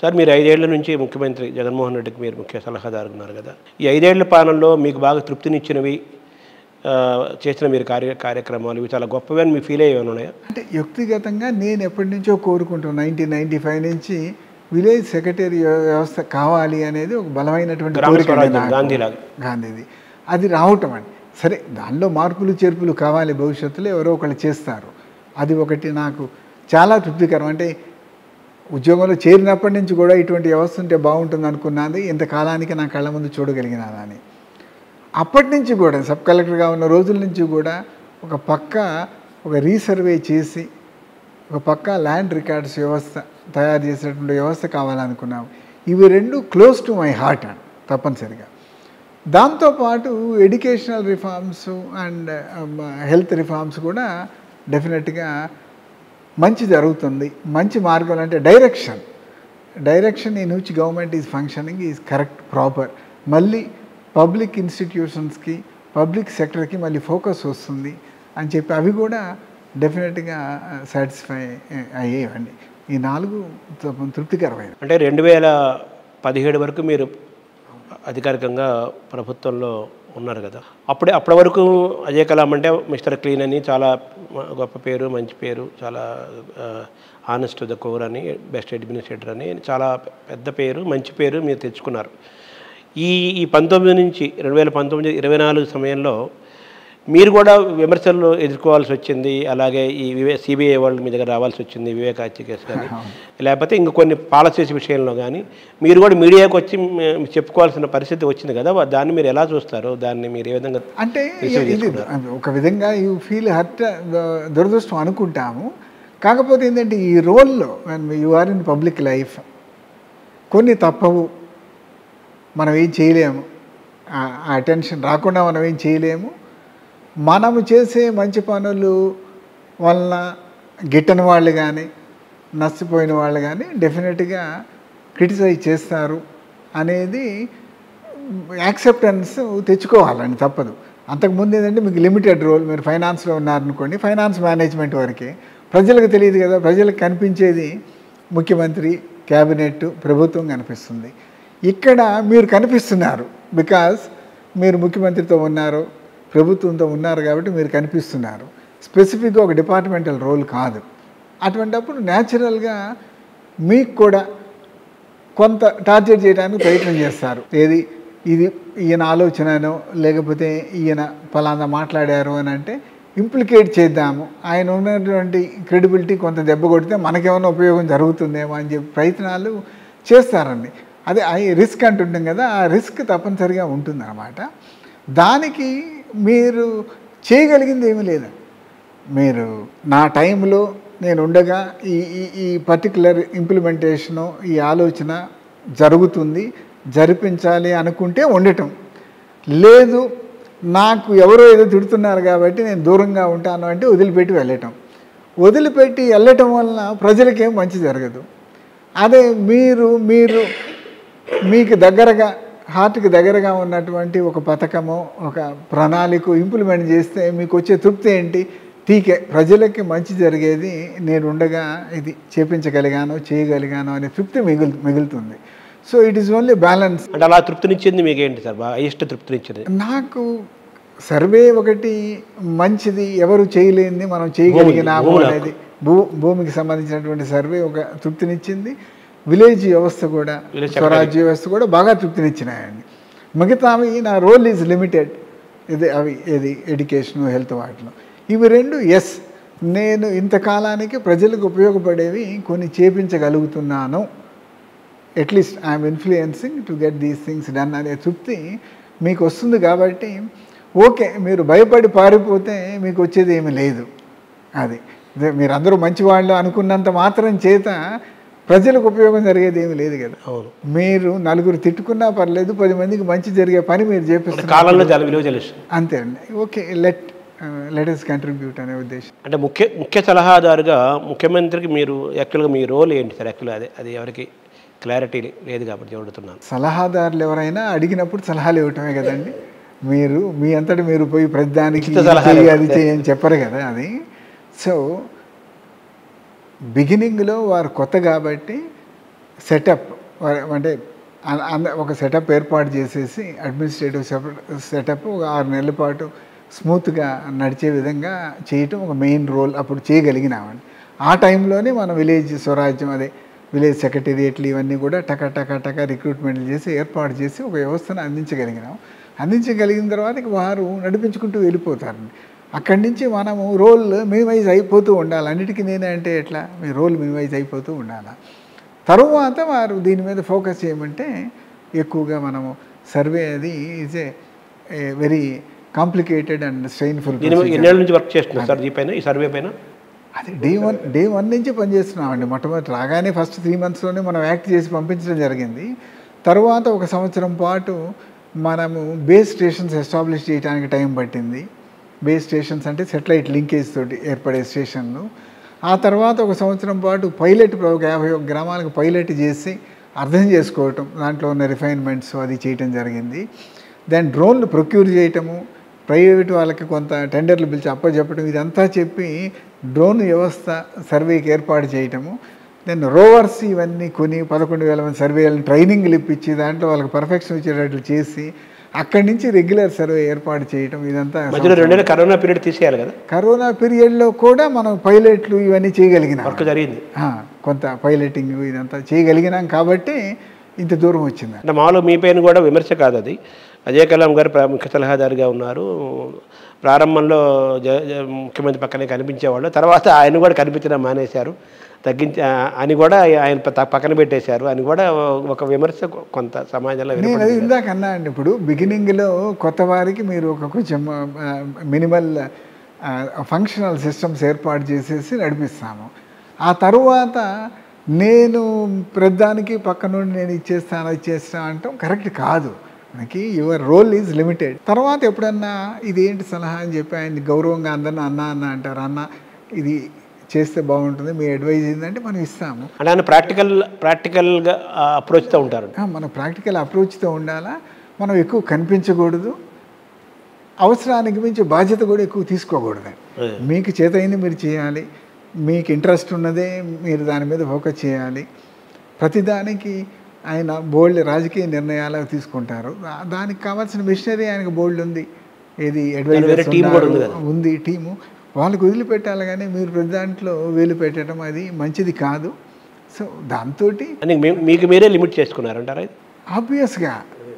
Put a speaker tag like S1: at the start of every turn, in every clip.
S1: Sir మీరు ఐదేళ్ల నుంచి ముఖ్యమంత్రి జగన్మోహన్ రెడ్డికి మీరు ముఖ్య సలహాదారు ఉన్నారు కదా ఈ ఐదేళ్ల పాలనలో మీకు బాగా తృప్తినిచ్చినవి ఆ, చేసిన మీరు కార్య కార్యక్రమాలు ఇవి చాలా గొప్పవి అని మీ ఫీల్ అయ్యేవి ఉన్నాయా
S2: అంటే వ్యక్తిగతంగా నేను ఎప్పటి నుంచో కోరుకుంటున్నాను నైన్టీన్ నైన్టీ ఫైవ్ నుంచి విలేజ్ సెక్రటరీ వ్యవస్థ కావాలి అనేది ఒక బలమైనటువంటి
S1: గ్రామ
S2: కోరిక
S1: స్వరాజ్యం,
S2: నాకు.
S1: గాంధీలాగా.
S2: గాంధీది అది రావటం అండి సరే దానిలో మార్పులు చేర్పులు కావాలి భవిష్యత్తులో ఎవరో ఒకళ్ళు చేస్తారు అది ఒకటి నాకు చాలా తృప్తికరం అంటే ఉద్యోగంలో చేరినప్పటి నుంచి కూడా ఇటువంటి వ్యవస్థ ఉంటే బాగుంటుంది అనుకున్నది ఇంతకాలానికి నా కళ్ళ ముందు చూడగలిగినానని అప్పటి నుంచి కూడా సబ్ కలెక్టర్గా ఉన్న రోజుల నుంచి కూడా ఒక పక్క ఒక రీసర్వే చేసి ఒక పక్క ల్యాండ్ రికార్డ్స్ వ్యవస్థ తయారు చేసేటువంటి వ్యవస్థ కావాలనుకున్నాం ఇవి రెండు close to my heart and తప్పనిసరిగా దాంతోపాటు educational reforms and health reforms కూడా డెఫినెట్గా మంచి జరుగుతుంది మంచి మార్గం అంటే direction direction in which government is functioning is correct proper మళ్ళీ పబ్లిక్ ఇన్స్టిట్యూషన్స్కి పబ్లిక్ సెక్టర్కి మళ్ళీ ఫోకస్ వస్తుంది అని చెప్పి అవి కూడా డెఫినెట్గా సాటిస్ఫై అయ్యేవండి ఈ నాలుగు తప్ప- తృప్తికరమైన
S1: అంటే రెండు వేల పదిహేడు వరకు మీరు అధికారికంగా ప్రభుత్వంలో ఉన్నారు కదా అప్పుడే అప్పటి వరకు అజయ్ కలాం అంటే మిస్టర్ క్లీన్ అని చాలా మ- గొప్ప పేరు మంచి పేరు చాలా ఆనెస్ట్ ద కోర్ అని బెస్ట్ అడ్మినిస్ట్రేటర్ అని చాలా పెద్ద పేరు మంచి పేరు మీరు తెచ్చుకున్నారు ఈ ఈ పంతొమ్మిది నుంచి రెండు వేల పంతొమ్మిది ఇరవై నాలుగు సమయంలో మీరు కూడా విమర్శలు ఎదుర్కోవాల్సి వచ్చింది అలాగే ఈ వివే సిబిఐ వాళ్ళ మీ దగ్గర రావాల్సి వచ్చింది వివేక హత్య కేసు కానీ లేకపోతే ఇంక కొన్ని పాలసీస్ విషయంలో కానీ మీరు కూడా మీడియాకు వచ్చి మ్, చెప్పుకోవాల్సిన పరిస్థితి వచ్చింది కదా దాన్ని మీరు ఎలా చూస్తారు దాన్ని మీరు ఏ విధంగా
S2: అంటే
S1: Receive
S2: ఇది ఒక విధంగా యూ ఫీల్ హర్ట్ దురదృష్టం అనుకుంటాము కాకపోతే ఏంటంటే ఈ రోల్లో you are in public life కొన్ని తప్పవు మనం ఏం చేయలేము ఆ అటెన్షన్ రాకుండా మనం ఏం చేయలేము మనము చేసే మంచి పనులు వలన గిట్టని వాళ్ళు కానీ నష్టపోయిన వాళ్ళు కానీ డెఫినెట్గా క్రిటిసైజ్ చేస్తారు అనేది యాక్సెప్టెన్స్ తెచ్చుకోవాలండి తప్పదు అంతకుముందు ఏంటంటే మీకు లిమిటెడ్ రోల్ మీరు ఫైనాన్స్లో ఉన్నారనుకోండి ఫైనాన్స్ మేనేజ్మెంట్ వరకే ప్రజలకు తెలియదు కదా ప్రజలకు కనిపించేది ముఖ్యమంత్రి క్యాబినెట్ ప్రభుత్వం కనిపిస్తుంది ఇక్కడ మీరు కనిపిస్తున్నారు బికాస్ మీరు ముఖ్యమంత్రితో ఉన్నారు ప్రభుత్వంతో ఉన్నారు కాబట్టి మీరు కనిపిస్తున్నారు స్పెసిఫిక్గా ఒక డిపార్ట్మెంటల్ రోల్ కాదు అటువంటప్పుడు న్యాచురల్గా మీకు కూడా కొంత టార్గెట్ చేయడానికి ప్రయత్నం చేస్తారు ఏది ఇది ఈయన ఆలోచననో లేకపోతే ఈయన ఫలానా మాట్లాడారు అని అంటే ఇంప్లికేట్ చేద్దాము ఆయన ఉన్నటువంటి క్రెడిబిలిటీ కొంత దెబ్బ కొడితే మనకేమైనా ఉపయోగం జరుగుతుందేమో అని చెప్పి ప్రయత్నాలు చేస్తారండి అదే ఐ రిస్క్ అంటుంటాం కదా ఆ రిస్క్ తప్పనిసరిగా ఉంటుందన్నమాట దానికి మీరు చేయగలిగింది ఏమీ లేదు మీరు నా టైంలో నేను ఉండగా ఈ ఈ ఈ పర్టికులర్ ఇంప్లిమెంటేషను ఈ ఆలోచన జరుగుతుంది జరిపించాలి అనుకుంటే ఉండటం లేదు నాకు ఎవరో ఏదో తిడుతున్నారు కాబట్టి నేను దూరంగా ఉంటాను అంటే వదిలిపెట్టి వెళ్ళటం వదిలిపెట్టి వెళ్ళటం వలన ప్రజలకేం మంచి జరగదు అదే మీరు మీరు మీకు దగ్గరగా హార్ట్కి దగ్గరగా ఉన్నటువంటి ఒక పథకము ఒక ప్రణాళిక ఇంప్లిమెంట్ చేస్తే మీకు వచ్చే తృప్తి ఏంటి టీకే ప్రజలకి మంచి జరిగేది నేను ఉండగా ఇది చేపించగలిగాను చేయగలిగాను అనే తృప్తి మిగులు మిగులుతుంది so it is only balance
S1: అంటే అలా తృప్తినిచ్చింది మీకు ఏంటి సార్ బాగా ఇష్ట తృప్తినిచ్చింది
S2: నాకు సర్వే ఒకటి మంచిది ఎవరు చేయలేనిది మనం చేయగలిగినాము
S1: భూములు,
S2: అనేది భూ భూమికి సంబంధించినటువంటి సర్వే ఒక తృప్తినిచ్చింది విలేజ్ వ్యవస్థ కూడా
S1: Village
S2: స్వరాజ్య వ్యవస్థ కూడా బాగా తృప్తినిచ్చినాయండి మిగతావి నా రోల్ ఈజ్ లిమిటెడ్ ఇది అవి ఇది ఎడ్యుకేషన్ హెల్త్ వాటిలో ఇవి రెండు ఎస్ నేను ఇంతకాలానికి ప్రజలకు ఉపయోగపడేవి కొన్ని చేపించగలుగుతున్నాను at least I'm influencing to get these things done అనే తృప్తి మీకు వస్తుంది కాబట్టి ఓకే మీరు భయపడి పారిపోతే మీకు వచ్చేది ఏమీ లేదు అది ఇదే మీరందరూ మంచివాళ్ళు అనుకున్నంత మాత్రం చేత ప్రజలకు ఉపయోగం జరిగేది ఏమీ లేదు కదా
S1: అవును
S2: మీరు నలుగురు తిట్టుకున్నా పర్లేదు పది మందికి మంచి జరిగే పని మీరు చేపిస్తారు
S1: కాలంలో చాలా విలువ తెలుస్తుంది
S2: అంతే అండి okay let let us contribute అనే ఉద్దేశం
S1: అంటే ముఖ్య ముఖ్య సలహాదారుగా ముఖ్యమంత్రికి మీరు యాక్చువల్గా మీ రోల్ ఏంటి సార్ యాక్చువల్గా అదే అది ఎవరికి క్లారిటీ లేదు కాబట్టి అడుగుతున్నాను
S2: సలహాదారులు ఎవరైనా అడిగినప్పుడు సలహాలు ఇవ్వటమే కదండి మీరు మీ అంతటి మీరు పోయి ప్రతిదానికి
S1: ఉచిత
S2: ఇది
S1: సలహాలు
S2: చెయ్యి, అది
S1: ఇవ్వకపోతే.
S2: చేయని చెప్పరు కదా అది సో బిగినింగ్లో వారు కొత్త కాబట్టి సెటప్ అంటే అ- అంద- ఒక సెటప్ ఏర్పాటు చేసేసి అడ్మినిస్ట్రేటివ్ సెటప్ ఒక ఆరు నెలల పాటు స్మూత్గా నడిచే విధంగా చేయటం ఒక మెయిన్ రోల్ అప్పుడు చేయగలిగినామండి ఆ టైంలోనే మనం విలేజ్ స్వరాజ్యం అదే విలేజ్ సెక్రటేరియట్లు ఇవన్నీ కూడా టక టక టక రిక్రూట్మెంట్లు చేసి ఏర్పాటు చేసి ఒక వ్యవస్థను అందించగలిగినాం అందించగలిగిన తర్వాత ఇక వారు నడిపించుకుంటూ వెళ్ళిపోతారండి అక్కడి నుంచి మనము రోల్ మినిమైజ్ అయిపోతూ ఉండాలి అన్నిటికీ నేనే అంటే ఎట్లా మీ రోల్ మినిమైజ్ అయిపోతూ ఉండాలి తరువాత వారు దీని మీద ఫోకస్ చేయమంటే ఎక్కువగా మనము సర్వే అది is a very complicated and strainful
S1: దీని మీద ఎన్నేళ్ళ నుంచి వర్క్ చేస్తున్నారు సార్ ఈ పైన ఈ సర్వే పైన
S2: అది డే వన్ డే వన్ నుంచి పనిచేస్తున్నామండి మొట్టమొదటి రాగానే ఫస్ట్ త్రీ మంత్స్లోనే మనం యాక్ట్ చేసి పంపించడం జరిగింది తర్వాత ఒక సంవత్సరం పాటు మనము బేస్ స్టేషన్స్ ఎస్టాబ్లిష్ చేయడానికి టైం పట్టింది బేస్ స్టేషన్స్ అంటే సెటిలైట్ లింకేజ్ తోటి ఏర్పడే స్టేషన్లు ఆ తర్వాత ఒక సంవత్సరం పాటు పైలట్ ఒక యాభై ఒక గ్రామాలకు పైలట్ చేసి అర్థం చేసుకోవటం దాంట్లో ఉన్న రిఫైన్మెంట్స్ అది చేయటం జరిగింది దెన్ డ్రోన్లు ప్రొక్యూర్ చేయటము ప్రైవేట్ వాళ్ళకి కొంత టెండర్లు పిలిచి అప్పచెప్పడం ఇదంతా చెప్పి డ్రోన్ వ్యవస్థ సర్వేకి ఏర్పాటు చేయటము దెన్ రోవర్స్ ఇవన్నీ కొని పదకొండు వేల మంది సర్వేలను ట్రైనింగ్లు ఇప్పించి దాంట్లో వాళ్ళకి పర్ఫెక్షన్ వచ్చేటట్లు చేసి అక్కడి నుంచి రెగ్యులర్ సర్వే ఏర్పాటు చేయటం ఇదంతా
S1: మధ్యలో రెండేళ్ళు కరోనా పీరియడ్ తీసేయాలి కదా
S2: కరోనా పీరియడ్లో కూడా మనం పైలట్లు ఇవన్నీ చేయగలిగినాం
S1: వర్క్ జరిగింది
S2: ఆ, కొంత పైలటింగ్ ఇదంతా చేయగలిగినాం కాబట్టి ఇంత దూరం వచ్చింది
S1: అంటే మామూలుగా మీ పైన కూడా విమర్శ కాదు అది అజయ్ కలాం గారు ప్ర- ముఖ్య సలహాదారుగా ఉన్నారు ప్రారంభంలో జ జ- ముఖ్యమంత్రి పక్కనే కనిపించేవాళ్ళు తర్వాత ఆయన కూడా కనిపించడం మానేశారు తగ్గించి ఆ- అని కూడా ఆయన ప- పక్కన పెట్టేశారు అని కూడా ఒక విమర్శ కొంత సమాజంలో
S2: నేను అది
S1: వినపడుతుంది
S2: ఇందాక అన్నా అండి ఇప్పుడు బిగినింగ్లో కొత్త వారికి మీరు ఒక కొంచెం మినిమల్ ఫంక్షనల్ సిస్టమ్స్ ఏర్పాటు చేసేసి నడిపిస్తాము ఆ తరువాత నేను ప్రధానికి పక్క నుండి నేను ఇచ్చేస్తాను ఇచ్చేస్తాను అంటాం కరెక్ట్ కాదు మనకి యువర్ రోల్ ఈజ్ లిమిటెడ్ తర్వాత ఎప్పుడన్నా ఇది ఏంటి సలహా అని చెప్పి ఆయన గౌరవంగా అందరిని అన్న అన్న అంటారు అన్న ఇది చేస్తే బాగుంటుంది మీ అడ్వైజ్ ఏంటంటే మనం ఇస్తాము
S1: అంటే ఆయన ప్రాక్టికల్ ప్రాక్టికల్గా అప్రోచ్తో ఉంటారు
S2: ఆ, మన ప్రాక్టికల్ అప్రోచ్తో ఉండాలా మనం ఎక్కువ కనిపించకూడదు అవసరానికి మించి బాధ్యత కూడా ఎక్కువ తీసుకోకూడదు
S1: అదే.
S2: మీకు చేతయింది మీరు చేయాలి మీకు ఇంట్రెస్ట్ ఉన్నదే మీరు దాని మీద ఫోకస్ చేయాలి ప్రతిదానికి ఆయన బోల్డ్ రాజకీయ నిర్ణయాలు అవి తీసుకుంటారు దా- దానికి కావాల్సిన మిషనరీ ఆయనకు బోల్డ్ ఉంది ఏది
S1: వేరే
S2: అడ్వైజర్స్
S1: team కూడా ఉంది
S2: ఉన్నారు, ఉంది టీము వాళ్ళకి వదిలిపెట్టాలి కానీ మీరు ప్రతి దాంట్లో వేలు పెట్టడం అది మంచిది కాదు సో దాంతో
S1: అని మీ- మీకు మీరే లిమిట్ చేసుకున్నారంటారా ఇది?
S2: ఆబ్వియస్గా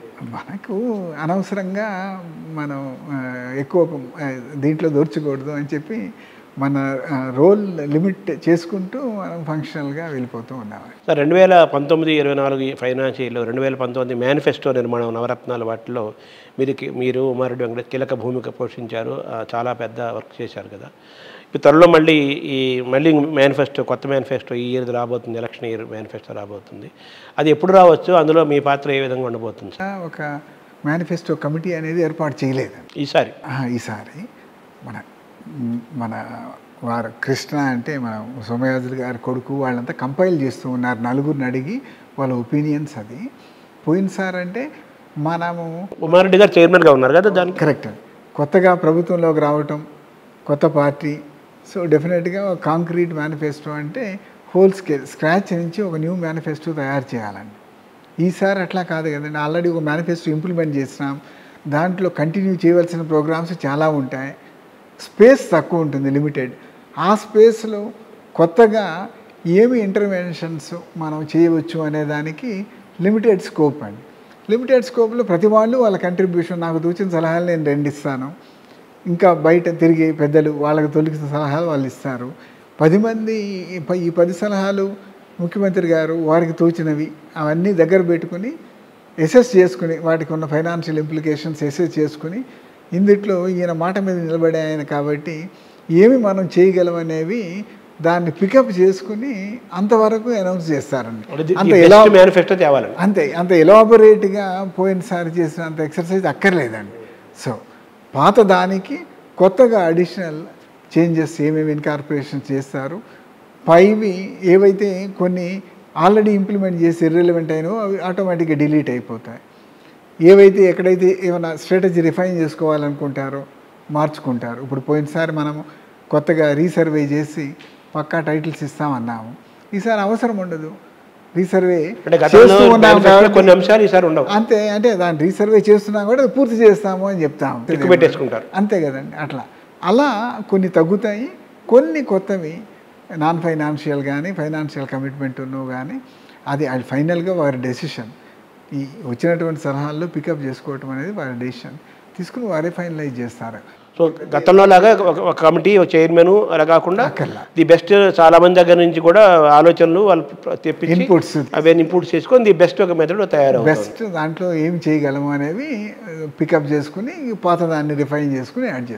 S2: మనకు అనవసరంగా మనం ఆ, ఎక్కువ ఆ, దీంట్లో దోర్చకూడదు అని చెప్పి మన రోల్ లిమిట్ చేసుకుంటూ మనం ఫంక్షనల్గా వెళ్ళిపోతూ ఉన్నాం
S1: సార్ రెండు వేల పంతొమ్మిది ఇరవై నాలుగు ఫైనాన్షియల్ రెండు వేల పంతొమ్మిది మేనిఫెస్టో నిర్మాణం నవరత్నాల వాటిలో మీరు మీరు ఉమారెడ్డి వెంకటేష్ కీలక భూమిక పోషించారు ఆ, చాలా పెద్ద వర్క్ చేశారు కదా ఇప్పుడు త్వరలో మళ్ళీ ఈ మళ్ళీ మేనిఫెస్టో కొత్త మేనిఫెస్టో ఈ ఇయర్ రాబోతుంది ఎలక్షన్ ఇయర్ మేనిఫెస్టో రాబోతుంది అది ఎప్పుడు రావచ్చు అందులో మీ పాత్ర ఏ విధంగా ఉండబోతుంది సార్?
S2: ఒక మేనిఫెస్టో కమిటీ అనేది ఏర్పాటు చేయలేదు
S1: ఈసారి
S2: ఆ, ఈసారి మన మ్, మన వారు కృష్ణ అంటే మన సోమయాజులు గారి కొడుకు వాళ్ళంతా కంపైల్ చేస్తూ ఉన్నారు నలుగురిని అడిగి వాళ్ళ ఒపీనియన్స్ అది పోయినసారి అంటే మనము
S1: ఉమారెడ్డి గారు చైర్మన్గా ఉన్నారు కదా దానికి
S2: కరెక్ట్ కొత్తగా ప్రభుత్వంలోకి రావటం కొత్త పార్టీ సో డెఫినెట్గా ఒక కాంక్రీట్ మేనిఫెస్టో అంటే హోల్ స్కేల్ స్క్రాచ్ నుంచి ఒక న్యూ మేనిఫెస్టో తయారు చేయాలండి ఈసారి అట్లా కాదు కదండి ఆల్రెడీ ఒక మేనిఫెస్టో ఇంప్లిమెంట్ చేసినాం దాంట్లో కంటిన్యూ చేయవలసిన ప్రోగ్రామ్స్ చాలా ఉంటాయి స్పేస్ తక్కువ ఉంటుంది లిమిటెడ్ ఆ స్పేస్లో కొత్తగా ఏమి ఇంటర్వెన్షన్స్ మనం చేయవచ్చు అనే దానికి లిమిటెడ్ స్కోప్ అండి లిమిటెడ్ స్కోప్లో ప్రతి వాళ్ళు వాళ్ళ కంట్రిబ్యూషన్ నాకు తోచిన సలహాలు నేను రెండు ఇస్తాను ఇంకా బయట తిరిగి పెద్దలు వాళ్ళకి తొలగిన సలహాలు వాళ్ళు ఇస్తారు పది మంది ఈ ప- ఈ పది సలహాలు ముఖ్యమంత్రి గారు వారికి తోచినవి అవన్నీ దగ్గర పెట్టుకుని ఎసెస్ చేసుకుని వాటికి ఉన్న ఫైనాన్షియల్ ఇంప్లికేషన్స్ ఎసెస్ చేసుకుని ఇందుట్లో ఈయన మాట మీద నిలబడే ఆయన కాబట్టి ఏమి మనం చేయగలమనేవి దాన్ని పికప్ చేసుకుని అంతవరకు అనౌన్స్ చేస్తారండి అంత ఎలా
S1: బెస్ట్ మేనిఫెస్టో తేవాలండి
S2: అంతే అంత ఎలాబొరేట్గా పోయినసారి చేసిన అంత ఎక్సర్సైజ్ అక్కర్లేదండి సో పాత దానికి కొత్తగా అడిషనల్ చేంజెస్ ఏమేమి ఇన్కార్పొరేషన్ చేస్తారు పైవి ఏవైతే కొన్ని ఆల్రెడీ ఇంప్లిమెంట్ చేసి ఇర్రెలవెంట్ అయినో అవి ఆటోమేటిక్గా డిలీట్ అయిపోతాయి ఏవైతే ఎక్కడైతే ఏమైనా స్ట్రాటజీ రిఫైన్ చేసుకోవాలనుకుంటారో మార్చుకుంటారు ఇప్పుడు పోయినసారి మనము కొత్తగా రీసర్వే చేసి పక్కా టైటిల్స్ ఇస్తామన్నాము ఈసారి అవసరం ఉండదు రీసర్వే
S1: అంటే గతంలో
S2: చేస్తూ ఉన్నాం
S1: manifesto లో
S2: కాబట్టి
S1: కొన్ని అంశాలు ఈసారి ఉండవు
S2: అంతే అంటే దాన్ని రీసర్వే చేస్తున్నాం కూడా అది పూర్తి చేస్తాము అని చెప్తాం
S1: ఎక్కువ పెట్టేసుకుంటారు
S2: అంతే కదండి అట్లా అలా కొన్ని తగ్గుతాయి కొన్ని కొత్తవి నాన్ ఫైనాన్షియల్ కానీ ఫైనాన్షియల్ కమిట్మెంట్ ఉన్నవి కానీ అది అది ఫైనల్గా వారి డెసిషన్ ఈ వచ్చినటువంటి సలహాల్లో పికప్ చేసుకోవటం అనేది వారి డెసిషన్ తీసుకుని వారే ఫైనలైజ్ చేస్తారు
S1: సో గతంలో లాగా ఒక ఒక కమిటీ ఒక చైర్మన్ అలా కాకుండా
S2: అక్కర్లా.
S1: ది బెస్ట్ చాలా మంది దగ్గర నుంచి కూడా ఆలోచనలు వాళ్ళు తెప్పించి
S2: ఇన్పుట్స్
S1: అవన్నీ ఇన్పుట్స్ చేసుకొని ది బెస్ట్ ఒక మెథడ్ తయారవుతుంది
S2: బెస్ట్ దాంట్లో ఏం చేయగలము అనేవి పికప్ చేసుకుని పాత దాన్ని రిఫైన్ చేసుకుని యాడ్ చేస్తారు